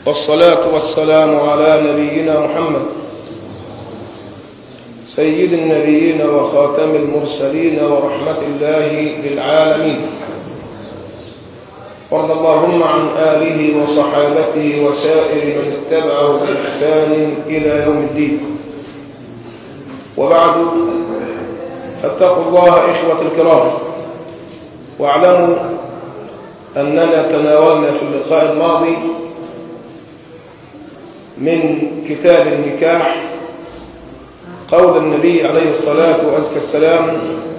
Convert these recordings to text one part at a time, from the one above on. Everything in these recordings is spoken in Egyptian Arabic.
والصلاة والسلام على نبينا محمد سيد النبيين وخاتم المرسلين ورحمة الله للعالمين وارض اللهم عن آله وصحابته وسائر من اتبعه بإحسان إلى يوم الدين وبعد فاتقوا الله إخوة الكرام واعلموا أننا تناولنا في اللقاء الماضي من كتاب النكاح قول النبي عليه الصلاة والسلام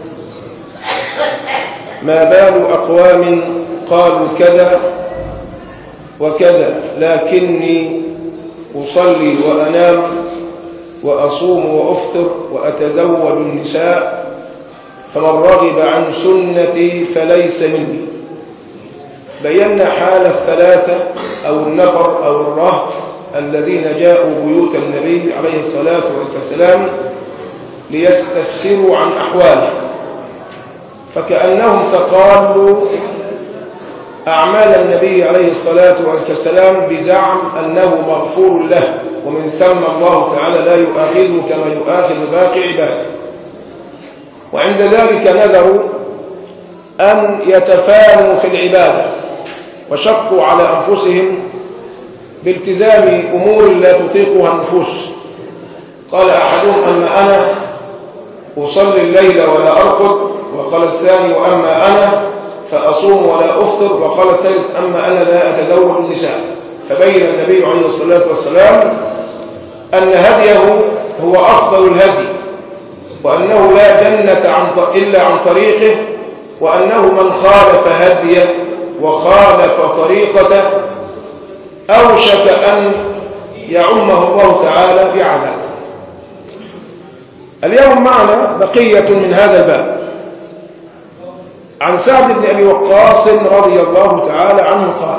ما بال أقوام قالوا كذا وكذا لكني أصلي وأنام وأصوم وأفطر وأتزوج النساء فمن رغب عن سنتي فليس مني بينا حال الثلاثة أو النفر أو الرهط الذين جاءوا بيوت النبي عليه الصلاة والسلام ليستفسروا عن أحواله فكأنهم تقالوا أعمال النبي عليه الصلاة والسلام بزعم أنه مغفور له ومن ثم الله تعالى لا يؤاخذه كما يؤاخذ باقي عباده وعند ذلك نذروا أن يتفانوا في العبادة وشقوا على أنفسهم بالتزام أمور لا تطيقها النفوس قال أحدهم أما أنا أصلي الليل ولا أرقد وقال الثاني وأما أنا فأصوم ولا أفطر وقال الثالث أما أنا لا أتزوج النساء فبين النبي عليه الصلاة والسلام أن هديه هو أفضل الهدي وأنه لا جنة عن إلا عن طريقه وأنه من خالف هديه وخالف طريقته أوشك أن يعمه الله تعالى بعذاب اليوم معنا بقية من هذا الباب عن سعد بن أبي وقاص رضي الله تعالى عنه قال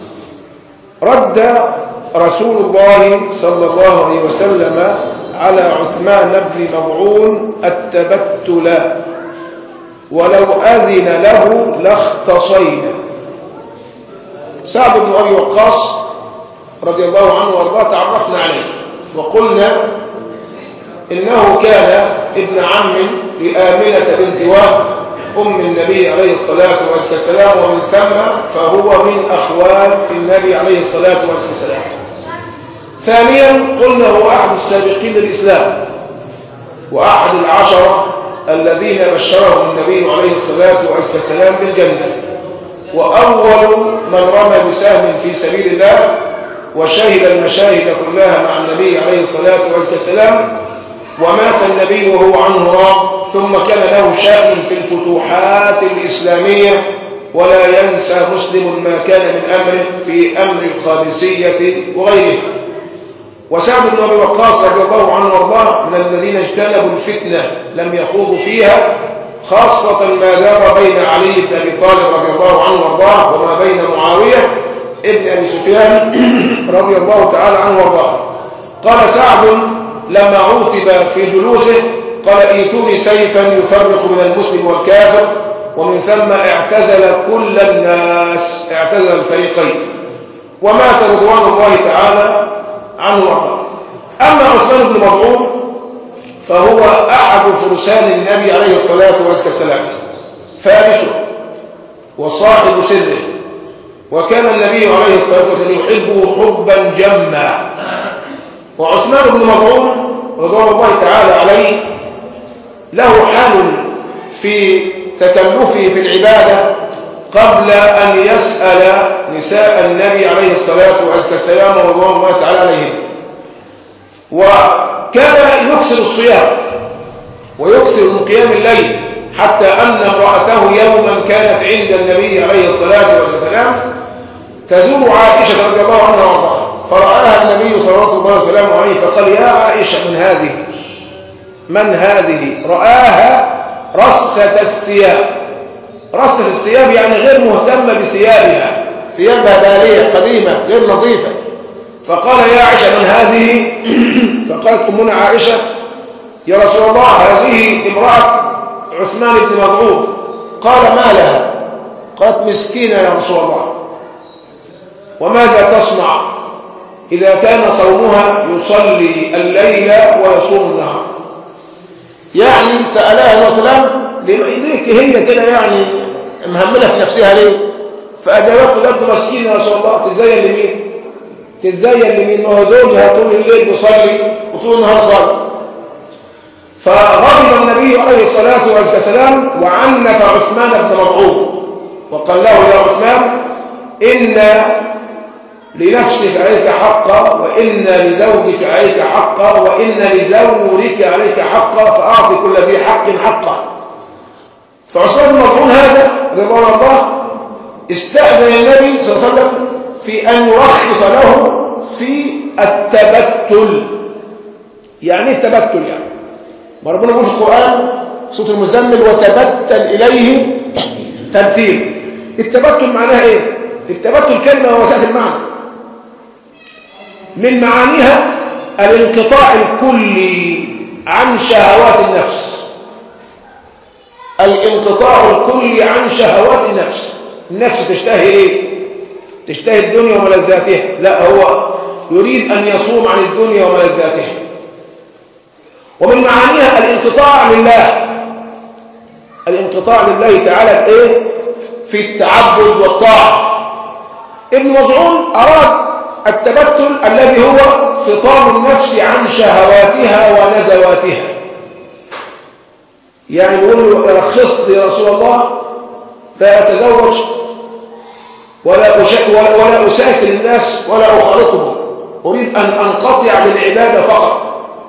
رد رسول الله صلى الله عليه وسلم على عثمان بن مضعون التبتل ولو أذن له لاختصينا سعد بن أبي وقاص رضي الله عنه وارضاه تعرفنا عليه وقلنا إنه كان ابن عم لآمنة بنت وهب أم النبي عليه الصلاة والسلام ومن ثم فهو من أخوال النبي عليه الصلاة والسلام ثانيا قلنا هو أحد السابقين للإسلام وأحد العشرة الذين بشرهم النبي عليه الصلاة والسلام بالجنة وأول من رمى بسهم في سبيل الله وشهد المشاهد كلها مع النبي عليه الصلاة والسلام ومات النبي وهو عنه راض ثم كان له شأن في الفتوحات الإسلامية ولا ينسى مسلم ما كان من أمره في أمر القادسية وغيره وسعد بن أبي وقاص رضي الله عنه وارضاه من الذين اجتنبوا الفتنة لم يخوضوا فيها خاصة ما دار بين علي بن أبي طالب رضي الله عنه وارضاه وما بين معاوية ابن أبي سفيان رضي الله تعالى عنه وارضاه قال سعد لما عوتب في جلوسه قال ايتوني سيفا يفرق بين المسلم والكافر ومن ثم اعتزل كل الناس اعتزل الفريقين ومات رضوان الله تعالى عنه وارضاه اما عثمان بن مضعون فهو احد فرسان النبي عليه الصلاه والسلام فارسه وصاحب سره وكان النبي عليه الصلاه والسلام يحبه حبا جما وعثمان بن مضعون رضوان الله تعالى عليه له حال في تكلفه في العبادة قبل أن يسأل نساء النبي عليه الصلاة والسلام رضوان الله تعالى عليهم وكان يكسر الصيام ويكسر من قيام الليل حتى أن امرأته يوما كانت عند النبي عليه الصلاة والسلام تزور عائشة رضي الله عنها وارضاها فرآها النبي صلى الله عليه وسلم عليه فقال يا عائشة من هذه من هذه رآها رصة الثياب رصة الثياب يعني غير مهتمة بثيابها ثيابها بالية قديمة غير نظيفة فقال يا عائشة من هذه فقالت أمنا عائشة يا رسول الله هذه امرأة عثمان بن مضعون قال ما لها قالت مسكينة يا رسول الله وماذا تصنع إذا كان صومها يصلي الليل ويصوم النهار يعني سألها النبي صلى الله عليه وسلم ليك هي كده يعني مهملة في نفسها ليه فأجابته قالت مسكينة يا رسول الله تزين لمين تزين لمين ما هو زوجها طول الليل بيصلي وطول النهار صلي فغضب النبي عليه الصلاة والسلام وعنف عثمان بن مضعون وقال له يا عثمان إن لنفسك عليك حقا وإن لزوجك عليك حقا وإن لزورك عليك حقا فأعطي كل ذي حق حقا فعثمان بن مضعون هذا رضوان الله استأذن النبي صلى الله عليه وسلم في أن يرخص له في التبتل يعني التبتل يعني ما ربنا يقول في القرآن صوت المزمل وتبتل إليه تبتيل التبتل معناها ايه التبتل كلمة وسائل المعنى من معانيها الانقطاع الكلي عن شهوات النفس الانقطاع الكلي عن شهوات النفس النفس تشتهي ايه تشتهي الدنيا وملذاتها لا هو يريد أن يصوم عن الدنيا وملذاتها ومن معانيها الانقطاع لله الانقطاع لله تعالى بايه في التعبد والطاعه ابن مزعون اراد التبتل الذي هو فطام النفس عن شهواتها ونزواتها يعني يقول له رخصت يا رسول الله لا أتزوج ولا ولا ولا أساكن الناس ولا أخالطهم أريد أن أنقطع بالعبادة فقط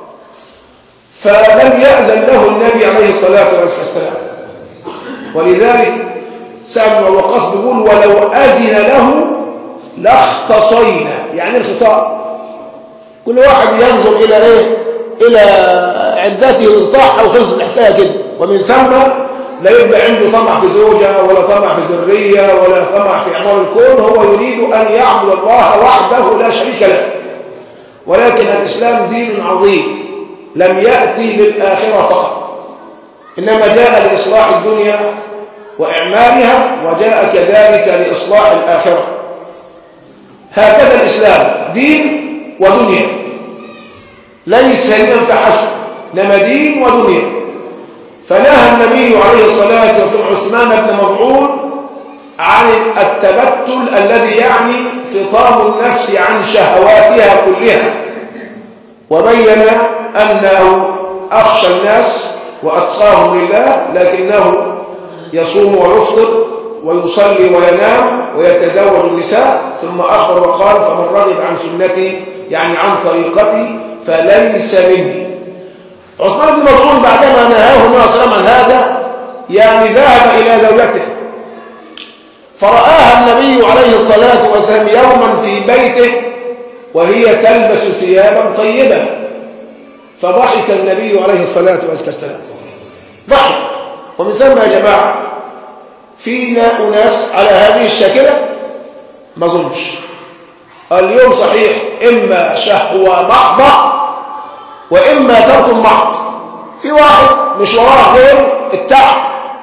فلم يأذن له النبي عليه الصلاة والسلام ولذلك سعد بن وقاص بيقول ولو أذن له لاختصينا يعني الخصام كل واحد ينظر إلى إيه إلى عدته ويقطعها وخلص الحكاية كده ومن ثم لا يبقى عنده طمع في زوجة ولا طمع في ذرية ولا طمع في إعمار الكون هو يريد أن يعبد الله وحده لا شريك له ولكن الإسلام دين عظيم لم يأتي للآخرة فقط إنما جاء لإصلاح الدنيا وإعمارها وجاء كذلك لإصلاح الآخرة هكذا الإسلام دين ودنيا ليس دينا فحسب إنما دين ودنيا فنهى النبي عليه الصلاة والسلام عثمان بن مضعون عن التبتل الذي يعني فطام النفس عن شهواتها كلها وبين أنه أخشى الناس وأتقاهم لله لكنه يصوم ويفطر ويصلي وينام ويتزوج النساء ثم أخبر وقال فمن رغب عن سنتي يعني عن طريقتي فليس مني عثمان بن مضعون بعدما نهاه النبي صلى الله عليه وسلم عن هذا يعني ذهب إلى زوجته فرآها النبي عليه الصلاة والسلام يوما في بيته وهي تلبس ثيابا طيبة فضحك النبي عليه الصلاة والسلام ضحك ومن ثم يا جماعة فينا أناس على هذه الشاكلة ما ظنش اليوم صحيح إما شهوة محضة وإما ترك محض في واحد مش وراه غير التعب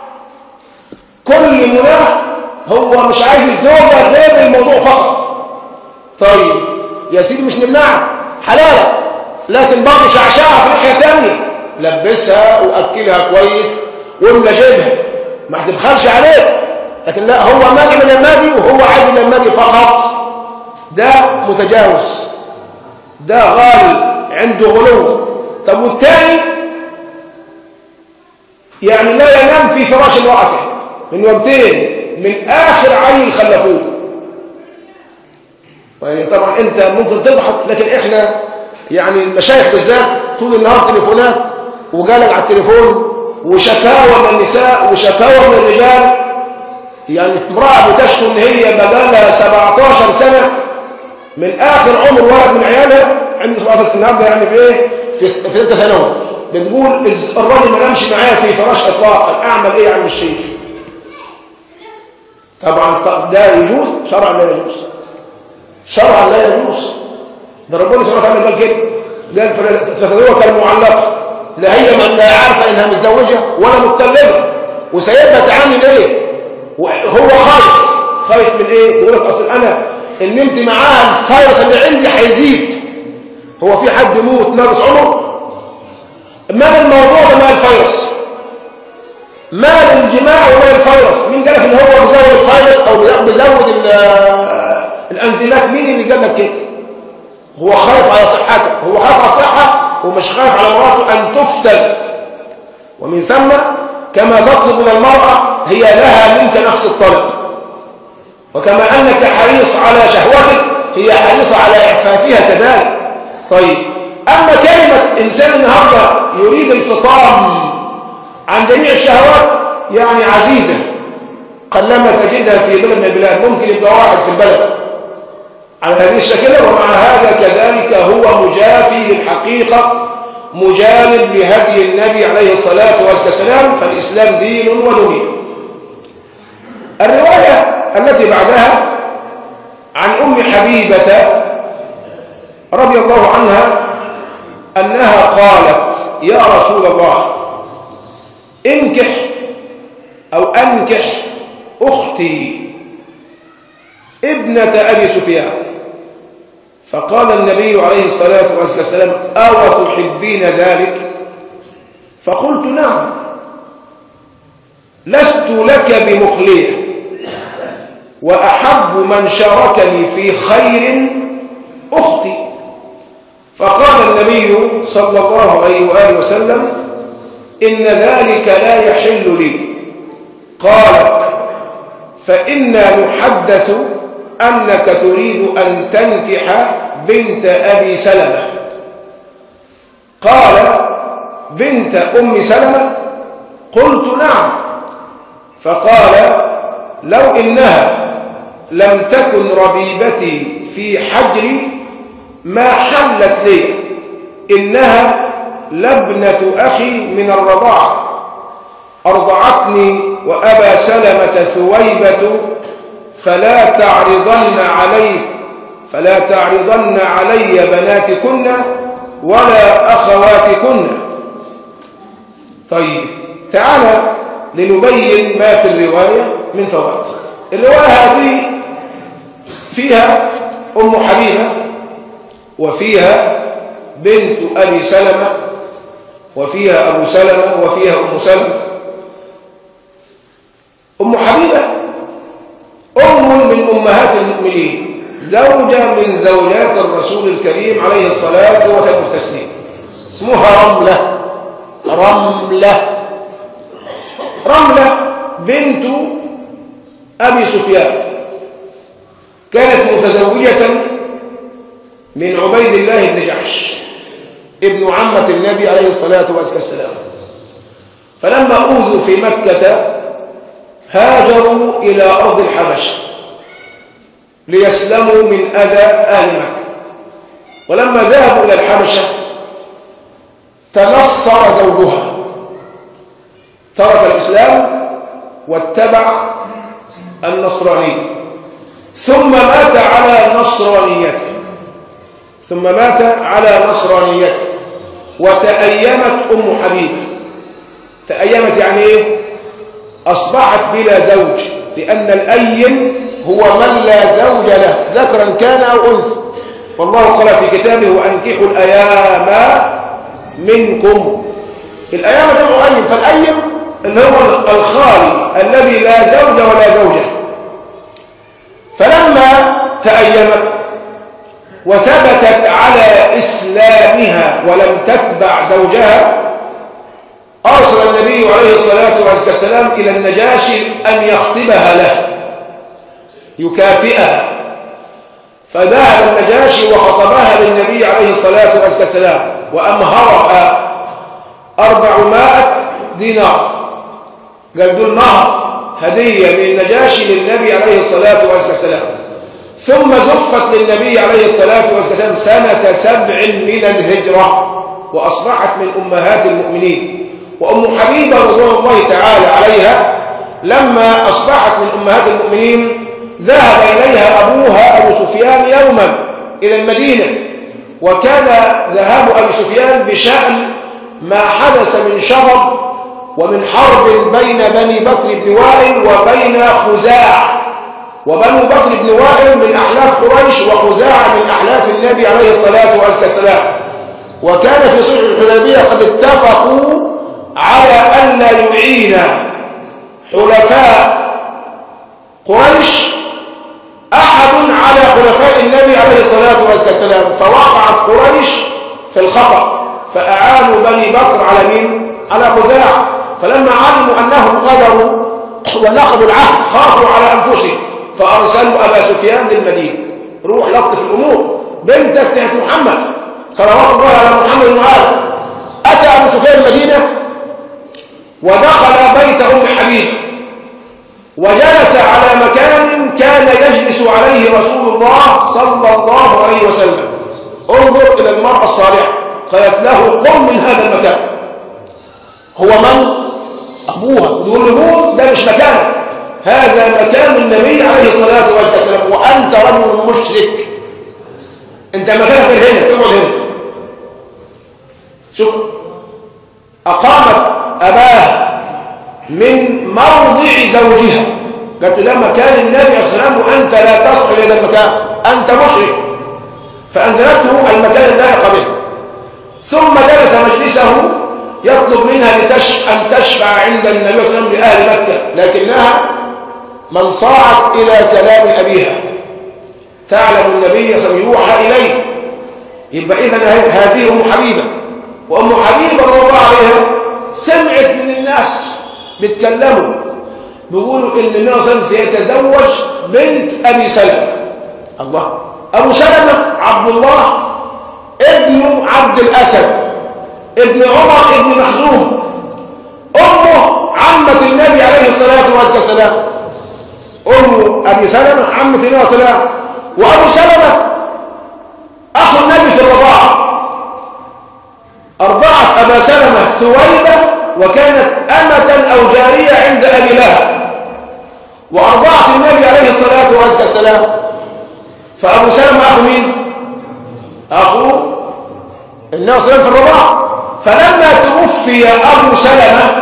كل مناه هو مش عايز الزوجة غير الموضوع فقط طيب يا سيدي مش نمنعك حلالة لكن برضه شعشعها في ناحية تانية لبسها وأكلها كويس واملى جيبها ما هتبخلش عليك لكن لا هو مانع من المادي وهو عايز من المادي فقط ده متجاوز ده غالي عنده غلو طب والتاني يعني لا ينام في فراش امرأته من وقتين من آخر عيل خلفوه يعني طبعا انت ممكن تضحك لكن احنا يعني المشايخ بالذات طول النهار تليفونات وجالك على التليفون وشكاوى من النساء وشكاوى من الرجال يعني امرأة بتشكو ان هي بقالها 17 سنة من اخر عمر ولد من عيالها عنده 17 سنة النهارده يعني في ايه في في ثلاثة سنوات بتقول الراجل ما نامش معايا في فراش اطلاقا اعمل ايه يا عم الشيخ طبعا ده يجوز شرعا لا يجوز شرعا لا يجوز ده ربنا سبحانه وتعالى قال كده قال فتدوك المعلقه لا هي من لا عارفه انها متزوجه ولا متكلمه وسايبها تعاني ليه وهو خايف خايف من ايه يقول لك اصل انا ان نمت معاها الفيروس اللي عندي هيزيد هو في حد يموت ناقص عمر ما الموضوع ده ما الفيروس ما الانجماع وما الفيروس مين قال لك ان هو بيزود الفيروس او بيزود الانزيمات مين اللي قال لك كده هو خايف على صحته هو خايف على الصحه ومش خايف على مراته ان تفتن ومن ثم كما تطلب من المراه هي لها منك نفس الطلب وكما انك حريص على شهوتك هي حريصه على اعفافها كذلك طيب اما كلمه انسان النهارده يريد الفطام عن جميع الشهوات يعني عزيزة قلما تجدها في بلد من البلاد ممكن يبقى واحد في البلد على هذه الشكلة ومع هذا كذلك هو مجافي للحقيقة مجانب لهدي النبي عليه الصلاة والسلام فالإسلام دين ودنيا الرواية التي بعدها عن أم حبيبة رضي الله عنها أنها قالت يا رسول الله انكح أو أنكح أختي ابنة أبي سفيان فقال النبي عليه الصلاة والسلام أو تحبين ذلك فقلت نعم لست لك بمخلية وأحب من شاركني في خير أختي فقال النبي صلى الله عليه وآله وسلم إن ذلك لا يحل لي قالت فإنا نحدث أنك تريد أن تنكح بنت أبي سلمة قال بنت أم سلمة قلت نعم فقال لو إنها لم تكن ربيبتي في حجري ما حلت لي إنها لابنة أخي من الرضاعة أرضعتني وأبا سلمة ثويبة فلا تعرضن علي فلا تعرضن علي بناتكن ولا أخواتكن طيب تعالى لنبين ما في الرواية من فوائد الرواية هذه فيها أم حبيبة وفيها بنت أبي سلمة وفيها أبو سلمة وفيها أم سلمة أم حبيبة أم من أمهات المؤمنين زوجة من زوجات الرسول الكريم عليه الصلاة والتسليم اسمها رملة رملة رملة بنت أبي سفيان كانت متزوجة من عبيد الله بن جحش ابن عمة النبي عليه الصلاة والسلام فلما أوذوا في مكة هاجروا إلى أرض الحبش ليسلموا من أذى أهل مكة ولما ذهبوا إلى الحبشة تنصر زوجها ترك الإسلام واتبع النصرانية ثم مات على نصرانيته ثم مات على نصرانيته وتأيمت أم حبيبة تأيمت يعني إيه؟ أصبحت بلا زوج لأن الأيم هو من لا زوج له ذكرا كان أو أنثى والله قال في كتابه وأنكحوا الأيام منكم الأيام جمع أيم فالأيم اللي هو الخالي الذي لا زوج ولا زوجة فلما تأيمت وثبتت على إسلامها ولم تتبع زوجها أرسل النبي عليه الصلاة والسلام إلى النجاشي أن يخطبها له يكافئها فذهب النجاشي وخطبها للنبي عليه الصلاة والسلام وأمهرها أربعمائة دينار قال دول نهر هدية من النجاشي للنبي عليه الصلاة والسلام ثم زفت للنبي عليه الصلاة والسلام سنة سبع من الهجرة وأصبحت من أمهات المؤمنين وأم حبيبة رضوان الله تعالى عليها لما أصبحت من أمهات المؤمنين ذهب إليها أبوها أبو سفيان يوما إلى المدينة وكان ذهاب أبي سفيان بشأن ما حدث من شغب ومن حرب بين بني بكر بن وائل وبين خزاع وبنو بكر بن وائل من أحلاف قريش وخزاعة من أحلاف النبي عليه الصلاة والسلام وكان في صلح الحديبية قد اتفقوا على أن لا يعين حلفاء قريش أحد على حلفاء النبي عليه الصلاة والسلام فوقعت قريش في الخطأ فأعانوا بني بكر على مين؟ على خزاعة فلما علموا أنهم غدروا ونقضوا العهد خافوا على أنفسهم فأرسلوا أبا سفيان للمدينة روح لطف الأمور بنتك تحت محمد صلوات الله على محمد وآله أتى أبو سفيان المدينة ودخل بيت أم حبيب وجلس على مكان كان يجلس عليه رسول الله صلى الله عليه وسلم انظر إلى المرأة الصالحة قالت له قم من هذا المكان هو من؟ أبوها يقول له ده مش مكانك هذا مكان النبي عليه الصلاة والسلام وأنت رجل مشرك أنت مكانك من هنا تقعد هنا شوف أقامت أباه من موضع زوجها قالت له ده مكان النبي عليه الصلاة والسلام وأنت لا تصلح إلى هذا المكان أنت مشرك فأنزلته المكان اللائق به ثم جلس مجلسه يطلب منها لتش... أن تشفع عند النبي صلى الله عليه وسلم لأهل مكة لكنها من صاعت إلى كلام أبيها تعلم النبي صلى الله عليه وسلم يوحى إليه يبقى إذن هذه أم حبيبة وأم حبيبة رضي الله عليها سمعت من الناس بيتكلموا بيقولوا إن النبي صلى الله عليه وسلم سيتزوج بنت أبي سلمة الله أبو سلمة عبد الله ابن عبد الأسد ابن عمر ابن مخزوم أمه عمة النبي عليه الصلاة والسلام أم أبي سلمة عمة النبي عليه الصلاة وأبو سلمة أخو النبي في الرضاعة أرضعت أبا سلمة ثويبة وكانت أمة أو جارية عند أبي لهب وأرضعت النبي عليه الصلاة والسلام فأبو سلمة أخو مين؟ أخو النبي صلى الله عليه وسلم في الرضاعة فلما توفي أبو سلمة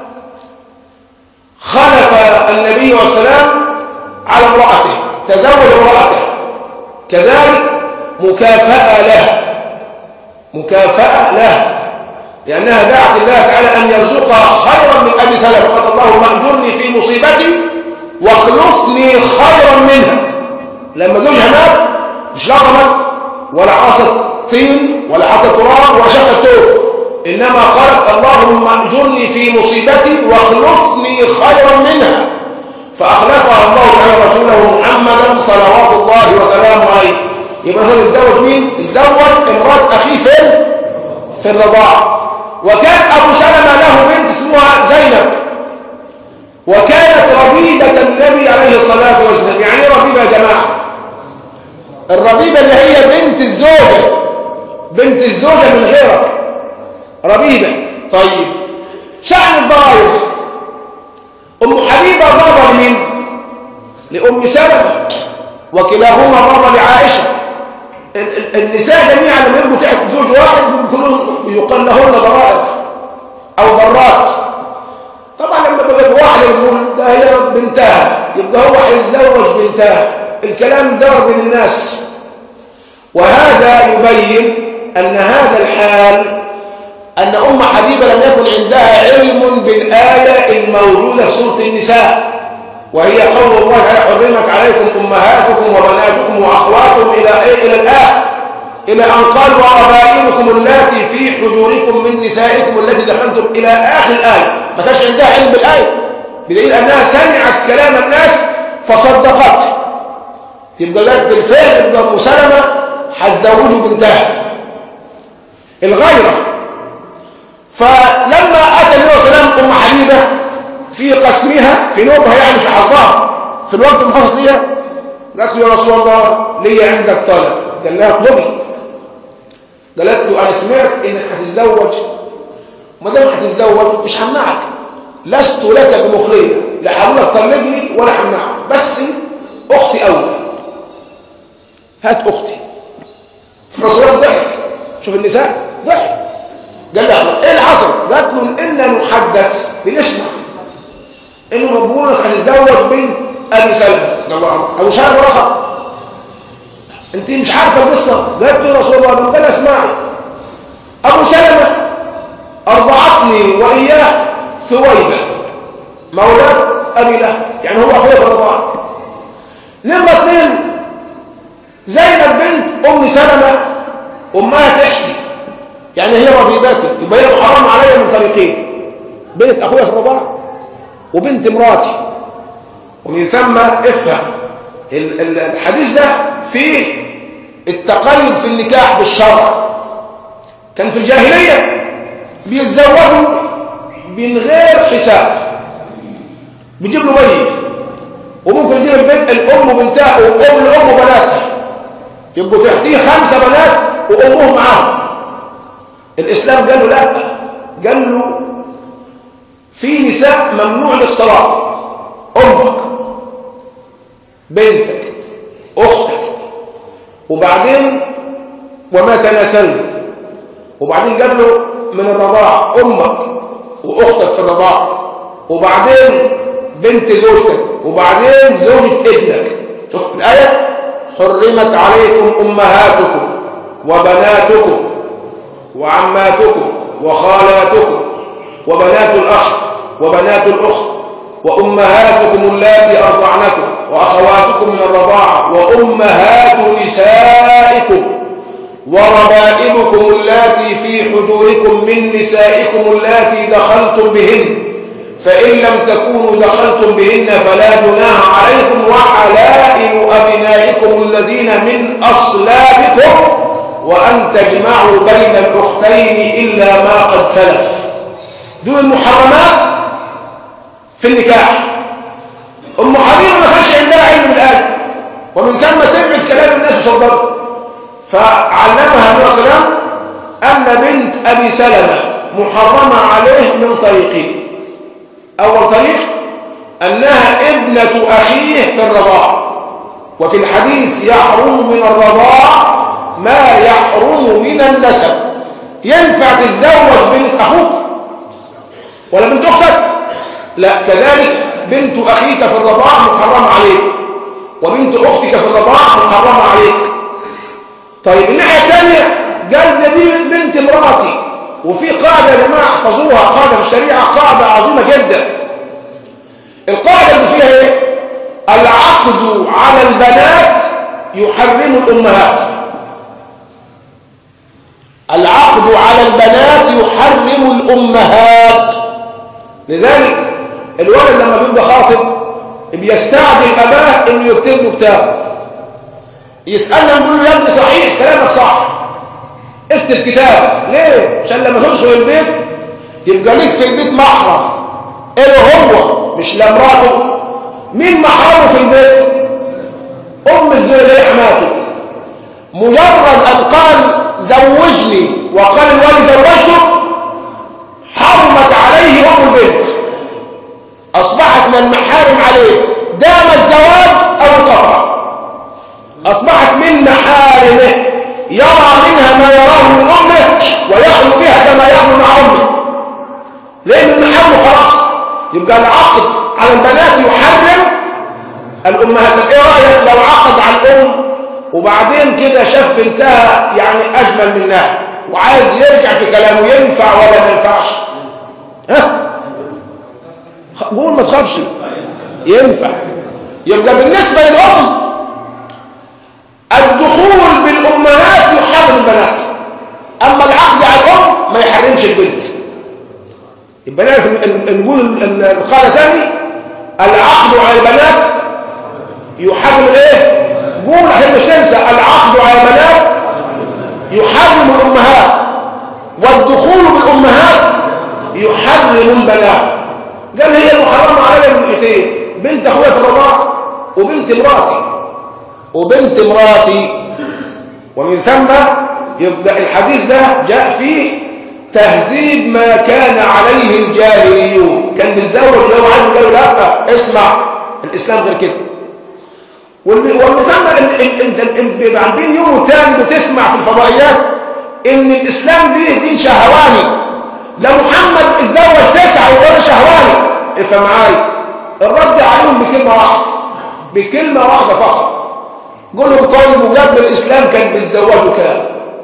خلف النبي والسلام على امرأته تزوج امرأته كذلك مكافأة له مكافأة له لأنها دعت الله تعالى أن يرزقها خيرا من أبي سلمة قال اللهم أجرني في مصيبتي واخلفني خيرا منها لما زوجها مات مش لطمت ولا عصت طين ولا حتى تراب ولا شقت توب إنما قالت اللهم أجرني في مصيبتي واخلفني خيرا منها فأخلفها الله تعالى رسوله محمدا صلوات الله وسلامه عليه يبقى هو اتزوج مين؟ اتزوج امرأة أخيه فين؟ في الرضاعة وكان أبو سلمة له بنت اسمها زينب وكانت ربيبة النبي عليه الصلاة والسلام يعني ايه ربيبة يا جماعة الربيبة اللي هي بنت الزوجة بنت الزوجة من غيرك ربيبة طيب شأن الضرائب أم حبيبة ضرب لمين لأم سلمة وكلاهما ضرب لعائشة النساء جميعا لما يبقوا تحت زوج واحد كلهم يقال لهن ضرائب أو ضرات طبعا لما بقى واحد يقول ده هي بنتها يبقى هو هيتزوج بنتها الكلام دار بين الناس وهذا يبين أن هذا الحال أن أم حبيبة لم يكن عندها علم بالآية الموجودة في سورة النساء وهي قول الله تعالى حرمت عليكم أمهاتكم وبناتكم وأخواتكم إلى إيه إلى الآخر إلى أن قال وربائبكم اللاتي في حجوركم من نسائكم التي دخلتم إلى آخر الآية ما كانش عندها علم بالآية بدليل أنها سمعت كلام الناس فصدقت يبقى جت بالفعل يبقى أم سلمة هتزوجه بنتها الغيرة فلما أتى النبي صلى الله عليه وسلم أم حبيبة في قسمها في نومها يعني في حظها في الوقت المخصص ليها قالت له يا رسول الله لي عندك طلب قال لها اطلبي قالت له أنا سمعت إنك هتتزوج ما دام هتتزوج مش همنعك لست لك بمخلية لا هقول لك طلقني ولا همنعك بس أختي أولى هات أختي الرسول ضحك شوف النساء ضحك قال لها ايه اللي حصل قالت له إنا نحدث بنسمع انه مجبورك هتتزوج بنت ابي سلمة رضي الله عنه ابو سلمة رفض انت مش عارفه القصه قالت له يا رسول الله ده انا اسمعي ابو سلمة ارضعتني واياه ثويبه مولاه ابي له يعني هو اخويا في الرضاعه نمره اثنين زينب بنت ام سلمة امها تحتي يعني هي ربيبتي يبقى هي محرم عليا من طريقين بنت اخويا في الرضاعه وبنت مراتي ومن ثم افهم الحديث ده فيه التقيد في النكاح بالشرع كان في الجاهليه بيتزوجوا من غير حساب بيجيب له ميه وممكن يجيب البنت الام وبنتها وام الام وبناتها يبقوا تحتيه خمسه بنات وامهم معاهم الاسلام قال له لا قال له في نساء ممنوع الاختلاط امك بنتك اختك وبعدين وما تناسلت وبعدين قال له من الرضاعه امك واختك في الرضاعه وبعدين بنت زوجتك وبعدين زوجة ابنك شوف الآية حرمت عليكم أمهاتكم وبناتكم وعماتكم وخالاتكم وبنات الأخ وبنات الأخت وأمهاتكم اللاتي أرضعنكم وأخواتكم من الرضاعة وأمهات نسائكم وربائبكم اللاتي في حجوركم من نسائكم اللاتي دخلتم بهن فإن لم تكونوا دخلتم بهن فلا جناح عليكم وحلائل أبنائكم الذين من أصلابكم وأن تجمعوا بين الأختين إلا ما قد سلف دون المحرمات في النكاح أم حبيبة ما كانش عندها علم بالآية ومن ثم سمعت كلام الناس وصدقت فعلمها النبي صلى الله عليه وسلم أن بنت أبي سلمة محرمة عليه من طريقين أول طريق أنها ابنة أخيه في الرضاعة وفي الحديث يحرم من الرضاعة ما يحرم من النسب ينفع تتزوج بنت أخوك ولا بنت أختك لا كذلك بنت أخيك في الرضاعة محرمة عليك وبنت أختك في الرضاعة محرمة عليك طيب الناحية الثانية قال ده دي بنت مراتي وفي قاعدة يا جماعة احفظوها قاعدة في الشريعة قاعدة عظيمة جدا القاعدة اللي فيها ايه العقد على البنات يحرم الأمهات العقد على البنات يحرم الأمهات لذلك الولد لما بيبقى خاطب بيستعجل أباه إنه يكتب له كتاب يسألنا نقول له يا ابني صحيح كلامك صح اكتب كتاب ليه؟ عشان لما تدخل البيت يبقى ليك في البيت محرم ايه هو مش لمراته مين محرمه في البيت؟ أم الزوجة حماته مجرد أن قال زوجني وقال الولي زوجته حرمت عليه أم البنت أصبحت من المحارم عليه دام الزواج أو القطع أصبحت من محارمه يرى منها ما يراه من أمه ويخلو بها كما يخلو مع أمه لأن المحارم خلاص يبقى العقد على البنات يحرم الأمهات طب إيه رأيك لو عقد على الأم وبعدين كده شاف بنتها يعني أجمل منها وعايز يرجع في كلامه ينفع ولا ما ينفعش ها قول ما تخافش ينفع يبقى بالنسبة للأم الدخول بالأمهات يحرم البنات أما العقد على الأم ما يحرمش البنت يبقى نعرف نقول القاعدة تاني العقد على البنات يحرم الايه قول عشان مش تنسى العقد على البنات يحرم الأمهات والدخول بالأمهات يحرم البنات قال هي المحرمة علي من ايتين بنت اخويا في الرضاعة وبنت مراتي وبنت مراتي ومن ثم يبقى الحديث ده جاء فيه تهذيب ما كان عليه الجاهليون كان بيتزوج لو عايز قالوا لا اسمع الاسلام غير كده ومن ثم انت بيبقى عندين يوم تاني بتسمع في الفضائيات ان الاسلام دي دين شهواني ده محمد اتزوج تسعه وبقى شهواني افهم معايا الرد عليهم بكلمه واحده بكلمة واحدة فقط قول لهم طيب وقبل الإسلام كان بيتزوجوا كام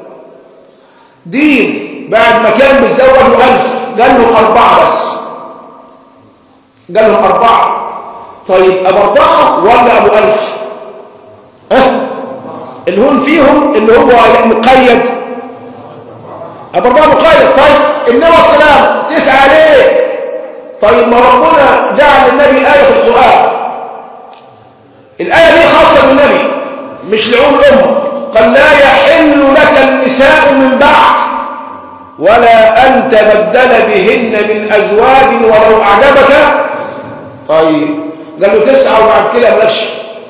دين بعد ما كان بيتزوجوا ألف قال لهم أربعة بس قال لهم أربعة طيب أبو أربعة ولا أبو ألف أه؟ اللي هم فيهم اللي هو مقيد أبو أربعة مقيد طيب النبي السلام تسعى ليه طيب ما ربنا جعل النبي آية في القرآن الآية دي خاصة بالنبي مش لعوم الأمة قال لا يحل لك النساء من بعد ولا أن تبدل بهن من أزواج ولو أعجبك طيب قال له تسعة وبعد كده ملكش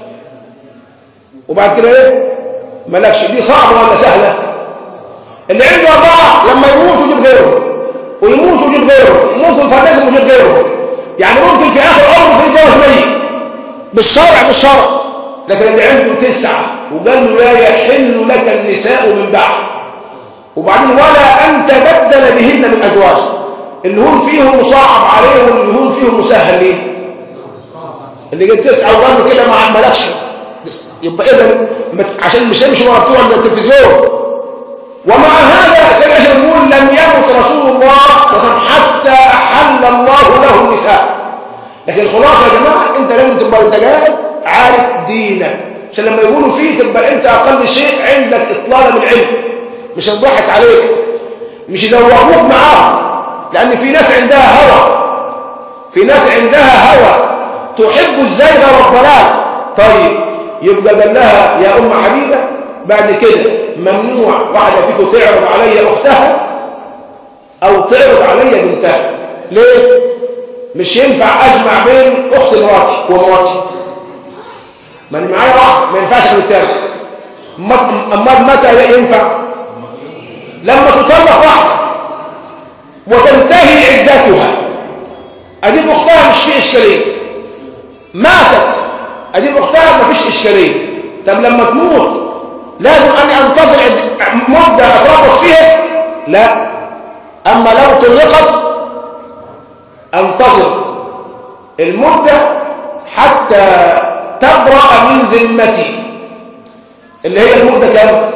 وبعد كده ايه ملكش دي صعبة ولا سهلة اللي عنده أربعة لما يموت يجيب غيره ويموت ويجيب غيره ممكن فرنكم ويجيب غيره يعني ممكن في آخر عمره في جواز ميت بالشرع بالشرع لكن اللي عنده تسعة وقال له لا يحل لك النساء من بعد وبعدين ولا أن تبدل بهن من أزواج اللي هم فيهم مصعب عليهم اللي هم فيهم مسهل ليه اللي جت تسعة وقال له كده ما مالكش يبقى إذا عشان مش يمشي ورا بتوع التلفزيون ومع هذا سيدنا يقول لم يمت رسول الله حتى أحل الله له النساء لكن الخلاصة يا جماعة أنت لازم تبقى أنت قاعد عارف دينك عشان لما يقولوا فيه تبقى أنت أقل شيء عندك إطلالة من علم مش هنضحك عليك مش يدوروك معاهم لأن في ناس عندها هوى في ناس عندها هوى تحب الزيغ والضلال طيب يبقى قال لها يا أم حبيبة بعد كده ممنوع واحدة فيكم تعرض علي أختها أو تعرض علي بنتها ليه؟ مش ينفع أجمع بين أخت مراتي ومراتي ما أنا معايا واحد ما ينفعش من التاني أما متى ينفع؟ لما تطلق واحدة وتنتهي عدتها أجيب أختها مش في إشكالية ماتت أجيب أختها ما فيش إشكالية طب لما تموت لازم أني أنتظر مدة أتربص فيها لا أما لو طلقت أنتظر المدة حتى تبرأ من ذمتي اللي هي المدة كام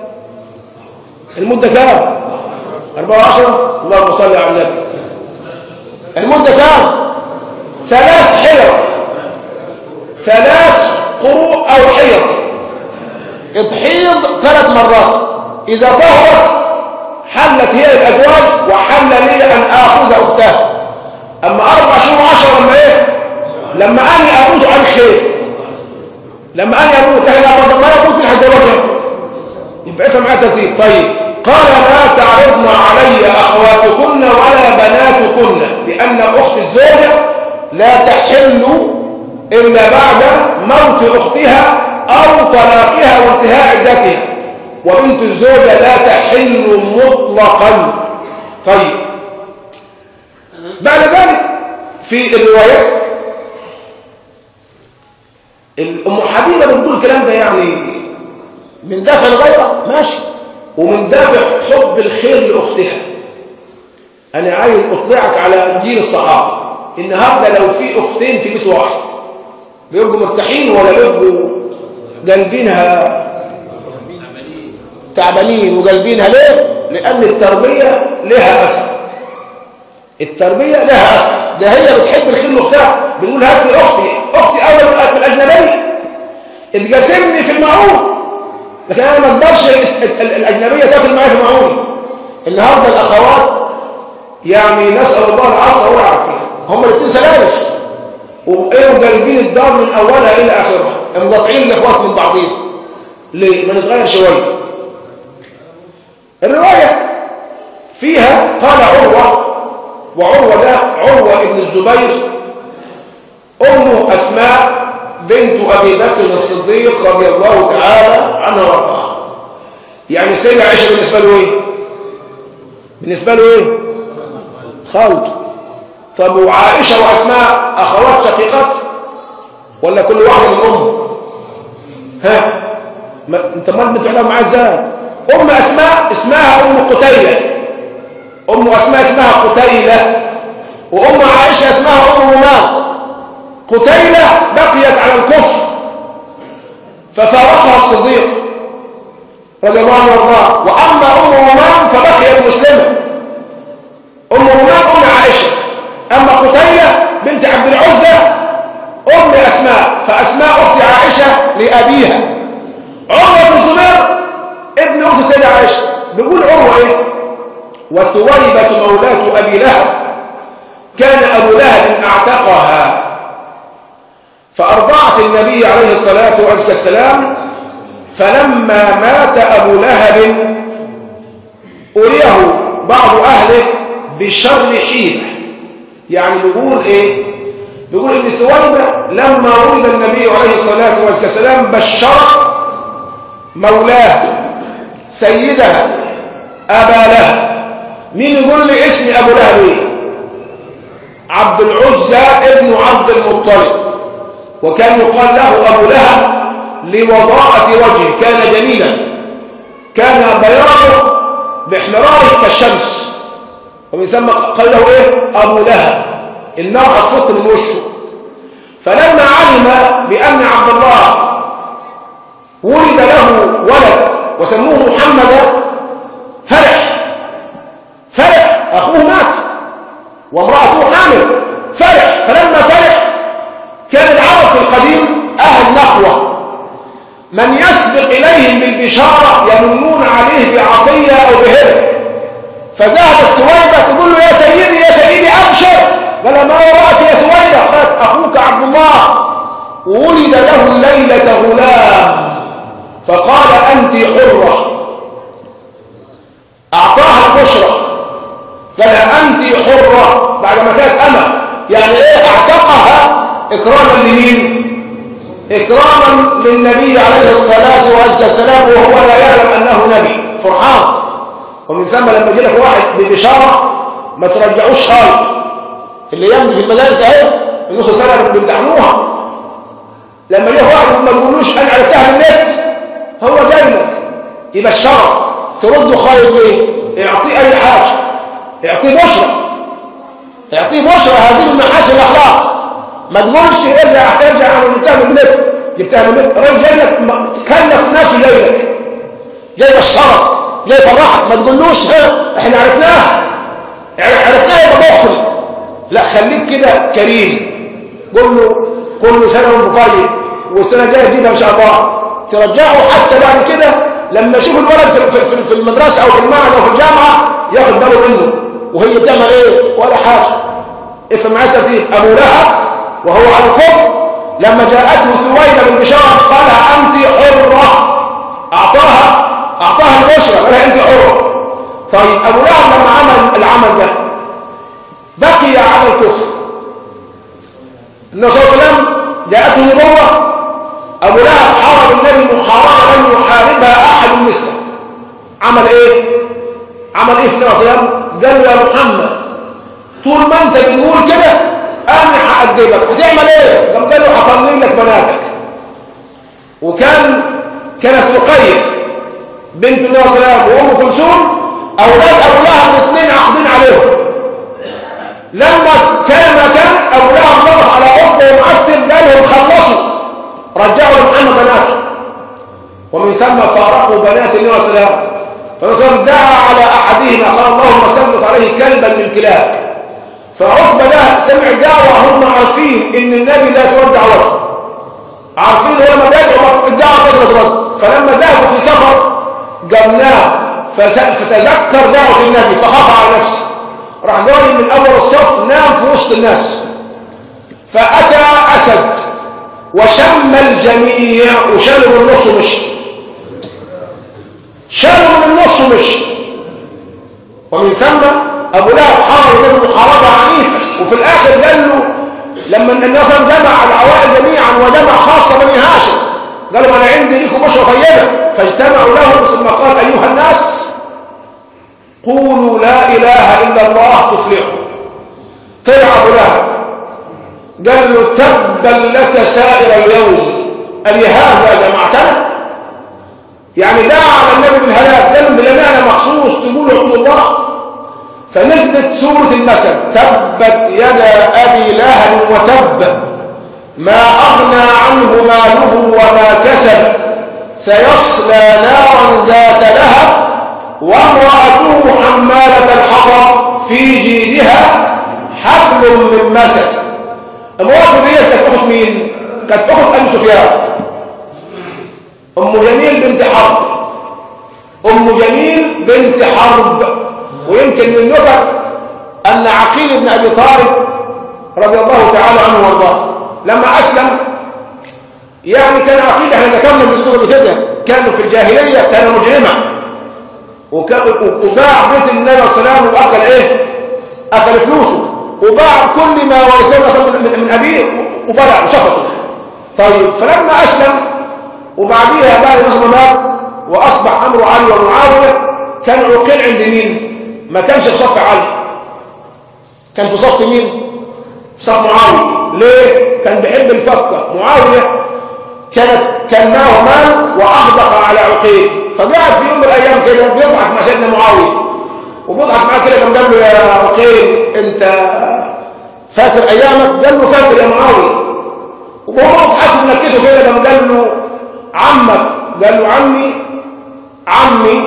المدة كام 14 اللهم صل على النبي المدة كام ثلاث حيض ثلاث قروء أو حيض تحيض ثلاث مرات إذا طهرت حلت هي الأزواج وحل لي أن آخذ أختها أما أربع شهور عشر لما إيه لما أني أموت عن خير لما أني أموت لكن لما ما يموت من حزوجها يبقى افهم معايا ترتيب طيب قال لا تعرضن علي أخواتكن ولا بناتكن لأن أخت الزوجة لا تحل إلا بعد موت أختها أو طلاقها وانتهاء عدتها وبنت الزوجة لا تحل مطلقا طيب بعد ذلك في الروايات الأم حبيبة بتقول الكلام ده يعني من دافع الغيرة ماشي ومن دافع حب الخير لأختها أنا عايز أطلعك على جيل الصحابة النهارده لو في أختين في بيت واحد بيبقوا مرتاحين ولا بيبقوا قلبينها تعبانين وقلبينها ليه؟ لأن التربية لها أثر التربية لها أثر ده هي بتحب الخير لأختها بتقول هات لي أختي أختي أول من الأجنبية اتقاسمني في المعون لكن أنا ما اقدرش الأجنبية تاكل معايا في معوني النهارده الأخوات يعني نسأل الله العفو والعافية هم الاثنين سلالف وقاموا جايبين الدار من أولها إلى آخرها مقاطعين الإخوات من بعضهم ليه؟ ما نتغير شوية الرواية فيها قال عروة وعروة ده عروة ابن الزبير أمه أسماء بنت أبي بكر الصديق رضي الله تعالى عنها وارضاها يعني سيدة عائشة بالنسبة له إيه؟ بالنسبة له إيه؟ خالته طب وعائشة وأسماء أخوات شقيقات ولا كل واحدة من أم ها ما انت ما بتعلم معاه ازاي ام اسماء اسمها ام قتيله ام اسماء اسمها قتيله وام عائشه اسمها ام رومان قتيله بقيت على الكفر ففارقها الصديق رضي الله عنه وارضاه واما ام رومان فبقيت مسلمه ام رومان ام عائشه اما قتيله بنت عبد العزى ام اسماء فاسماء اخت عائشه لابيها عمر بن الزبير ابن اخت السيده عائشه بيقول عروه ايه وثويبه مولاه ابي لهب كان ابو لهب اعتقها فارضعت النبي عليه الصلاه والسلام فلما مات ابو لهب اريه بعض اهله بشر حيله يعني بيقول ايه بيقول ان سويبه لما ولد النبي عليه الصلاه والسلام بشرت مولاه سيدها ابا لهب مين يقول لي اسم ابو لهب ايه عبد العزى ابن عبد المطلب وكان يقال له ابو لهب لوضاءة وجهه كان جميلا كان بياضه باحمراره كالشمس ومن ثم قال له ايه ابو لهب النار هتفط من وشه فلما علم بان عبد الله ولد له ولد وسموه محمد فرح فرح اخوه مات وامراته حامل فرح فلما فرح كان العرب في القديم اهل نخوه من يسبق اليهم بالبشاره يمنون عليه بعطيه او بهبه فذهبت ثويبه تقول له يا سيدي يا سيدي ابشر قال ما وراك يا ثويبه قالت اخوك عبد الله ولد له الليله غلام فقال انت حره اعطاها البشرى قال انت حره بعد ما كانت انا يعني ايه اعتقها اكراما لمين اكراما للنبي عليه الصلاه والسلام وهو لا يعلم انه نبي فرحان ومن ثم لما يجي لك واحد ببشاره ما ترجعوش خالص اللي يمضي في المدارس اهي النص سنه اللي بيمتحنوها لما يجي واحد ما تقولوش انا عرفتها من النت هو جاي لك يبشرك ترده خايب ليه؟ اعطيه اي حاجه اعطيه بشرى اعطيه بشرى هذه من محاسن الاخلاق ما تقولش ارجع ارجع انا جبتها من النت جبتها من النت الراجل جاي لك كلف نفسه جاي لك جاي بشرك جاي يفرحك ما تقولوش ها احنا عرفناها عرفناها يبقى مخل لا خليك كده كريم قول له كل سنه وانت طيب والسنه الجايه تجيبها ان شاء الله ترجعه حتى بعد كده لما يشوف الولد في, في, في المدرسه او في المعهد او في الجامعه ياخد باله منه وهي تعمل ايه ولا حاجه افهم معايا ترتيب ابو لهب وهو على الكفر لما جاءته ثويبه بالبشاره قالها انت حره اعطاها اعطاها البشرى قالها انت حره طيب ابو لهب لما عمل العمل ده بقي على الكفر النبي صلى الله عليه وسلم جاءته نبوه ابو لهب حارب النبي محاربه لم يحاربها احد مثله عمل ايه عمل ايه في النبي صلى الله عليه وسلم قال له يا محمد طول ما انت بتقول كده انا هأدبك هتعمل ايه قام قال له هطلق لك بناتك وكان كانت رقيه بنت النبي صلى الله عليه وسلم وام كلثوم اولاد ابو لهب الاثنين عاقدين عليهم لما كان ما كان ابو لهب ضغط على عقبه ومعتب قال لهم خلصوا رجعوا لمحمد بناته ومن ثم فارقوا بنات النبي صلى الله عليه وسلم فالرسول دعا على احدهما قال اللهم سلط عليه كلبا من كلاب فعقبه ده سمع الدعوه هم عارفين ان النبي لا ترد دعوته عارفين هو لما بيدعو الدعوه لازم ترد فلما ذهبوا في سفر جبناه فتذكر دعوه النبي فخاف على نفسه راح جاي من اول الصف نام في وسط الناس فاتى اسد وشم الجميع وشالوا من النص ومشي شالوا من النص ومشي ومن ثم ابو لهب حارب منه محاربه عنيفه وفي الاخر قال له لما النبي صلى جمع العوائل جميعا وجمع خاصه بني هاشم قالوا انا عندي لكم بشرى طيبه فاجتمعوا له ثم قال ايها الناس قولوا لا اله الا الله تفلحوا طلع ابو لهب قال له تبا لك سائر اليوم ألهذا جمعتنا يعني دعا على النبي بالهلاك قال بلمعنى مخصوص تقول عبد الله فنزلت سورة المثل تبت يدا أبي لهب وتب ما أغنى عنه ماله وما كسب سيصلى نارا ذات لهب وامرأته حمالة الحطب في جيدها حبل من مسد امرأته دي كانت أخت مين؟ كانت أخت أبي سفيان أم جميل بنت حرب أم جميل بنت حرب ويمكن من النكت أن عقيل بن أبي طالب رضي الله تعالى عنه وارضاه لما أسلم يعني كان عقيل احنا ذكرنا بسنة كده كانوا في الجاهلية كان مجرما وباع بيت النبي صلى الله عليه وسلم وأكل إيه أكل فلوسه وباع كل ما ورثه مثلا من أبيه وبلع وشفطه طيب فلما أسلم وبعديها بعد ما مات وأصبح أمر علي ومعاوية كان عقيل عند مين ما كانش في صف علي كان في صف مين في صف معاوية ليه كان بيحب الفكة معاوية كانت كان معه مال وأغدق على عقيل فقعد في يوم من الأيام كده بيضحك مع سيدنا معاوية وبيضحك معاه كده قام قال له يا عقيل أنت فاكر أيامك قال له فاكر يا معاوية وهو بيضحك ونكته كده قام قال له عمك قال له عمي عمي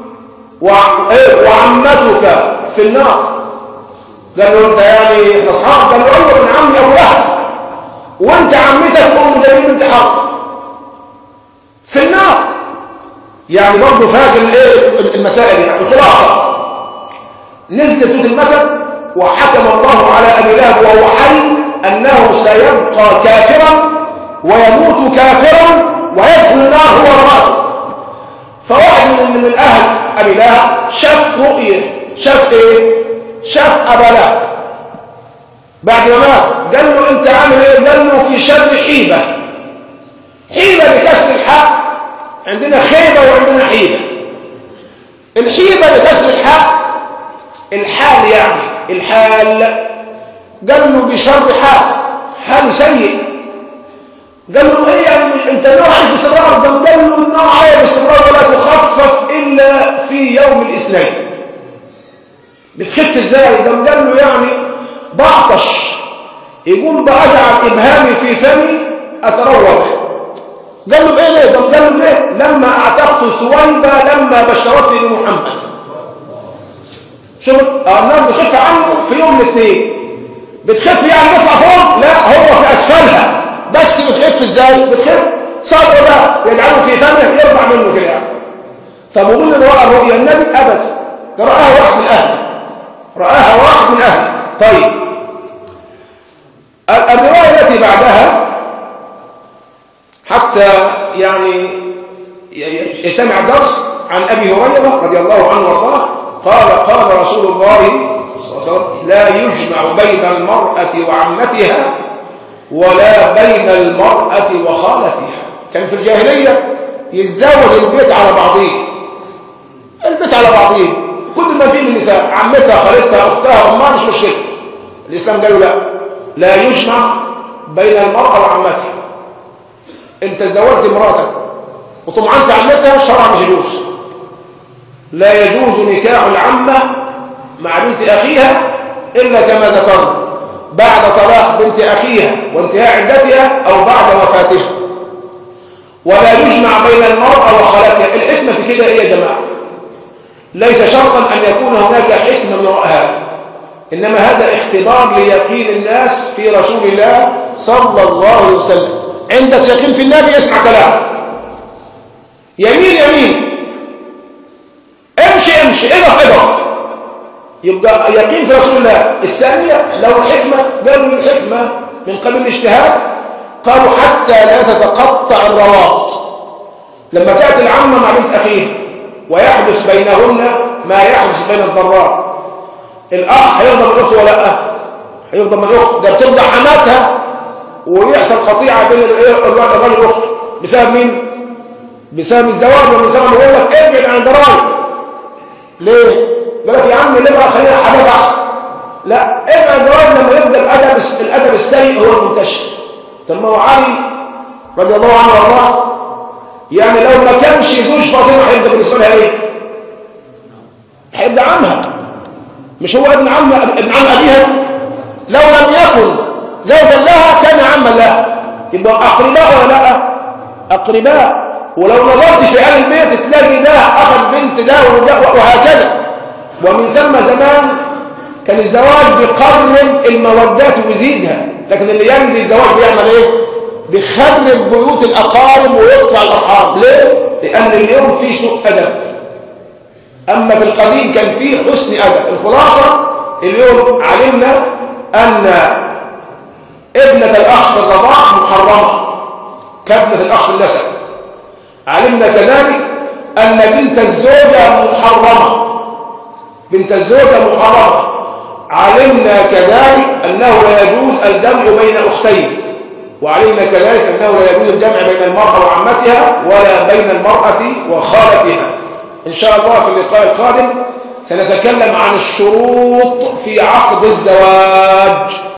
وعمتك في النار قال له انت يعني احنا اصحاب قال له ايوه من عمي ابو لهب وانت عمتك ام جميل بنت حرب في النار يعني برضه فاكر الايه المسائل دي يعني الخلاصه نزل سوره المسد وحكم الله على ابي لهب وهو حي انه سيبقى كافرا ويموت كافرا ويدخل النار هو الرجل فواحد من من اهل ابي لهب شاف رؤيه شاف ايه شاف ابا لهب بعد ما مات قال له انت عامل ايه قال له في شر حيبه حيبه بكسر الحاء عندنا خيبه وعندنا حيبه الحيبه بكسر الحاء الحال يعني الحال قال له بشر حال حال سيء قال له ايه يعني انت نوع عليك باستمرار قال له النوع عليك باستمرار ولا تخفف الا في يوم الاثنين بتخف ازاي قام قال له يعني بعطش يقوم باجعل ابهامي في فمي اتروض قال له بايه ليه قام قال له ليه لما اعتقت ثويبه لما بشرتني بمحمد شوف النار بتخف عنه في يوم الاثنين بتخف يعني بيطلع فوق لا هو في اسفلها بس بتخف ازاي بتخف صبر ده يجعله في فمه يرفع منه كده يعني طب ومين اللي راى الرؤيا النبي ابدا ده راها واحد من اهله راها واحد من اهله طيب الروايه التي بعدها حتى يعني يجتمع الدرس عن ابي هريره رضي الله عنه وارضاه قال قال رسول الله صلى الله عليه وسلم لا يجمع بين المراه وعمتها ولا بين المراه وخالتها كان في الجاهليه يتزوج البيت على بعضيه البيت على بعضيه كل ما فيه من النساء عمتها خالتها اختها امها مش مشكله الاسلام قالوا لا لا يجمع بين المراه وعمتها انت تزوجت مراتك وطمعان في عمتها الشرع مش يجوز لا يجوز نكاح العمه مع بنت اخيها الا كما ذكرنا بعد طلاق بنت اخيها وانتهاء عدتها او بعد وفاتها ولا يجمع بين المراه وخالتها الحكمه في كده ايه يا جماعه ليس شرطا ان يكون هناك حكمه من وراء هذا انما هذا اختبار ليقين الناس في رسول الله صلى الله عليه وسلم عندك يقين في النبي اسمع كلامه يمين يمين امشي امشي اقف اقف يبقى يقين في رسول الله الثانية لو الحكمة قالوا الحكمة من قبل الاجتهاد قالوا حتى لا تتقطع الروابط لما تأتي العمة مع بنت أخيه ويحدث بينهن ما يحدث بين الضرات الأخ هيرضى من أخته ولا لا هيرضى من أخته ده بترضى حماتها ويحصل قطيعة بين الراجل والأخت بسبب مين؟ بسبب الزواج ومن سبب يقول لك ابعد عن الضرائب ليه؟ قال لك يا عم ليه بقى خلينا حاجات احسن لا ابعد الضرائب لما يبدا الادب الادب السيء هو المنتشر طب ما هو علي رضي الله عنه وارضاه يعني لو ما كانش زوج فاطمه هيبدا بالنسبه لها ايه؟ هيبدا عمها مش هو ابن عم ابن عم ابيها لو لم يكن زوجا لها كان عما لها يبقى أقرباء ولا لا أقرباء ولو نظرت في أهل البيت تلاقي ده أخذ بنت ده وده وهكذا ومن ثم زمان كان الزواج بيقرب المودات ويزيدها لكن اللي يمضي الزواج بيعمل ايه بيخرب بيوت الأقارب ويقطع الأرحام ليه؟ لأن اليوم في سوء أدب أما في القديم كان في حسن أدب الخلاصة اليوم علمنا أن ابنة الأخ في الرضاع محرمة كابنة الأخ في النسب علمنا كذلك أن بنت الزوجة محرمة بنت الزوجة محرمة علمنا كذلك أنه لا يجوز الجمع بين أختين وعلمنا كذلك أنه لا يجوز الجمع بين المرأة وعمتها ولا بين المرأة وخالتها إن شاء الله في اللقاء القادم سنتكلم عن الشروط في عقد الزواج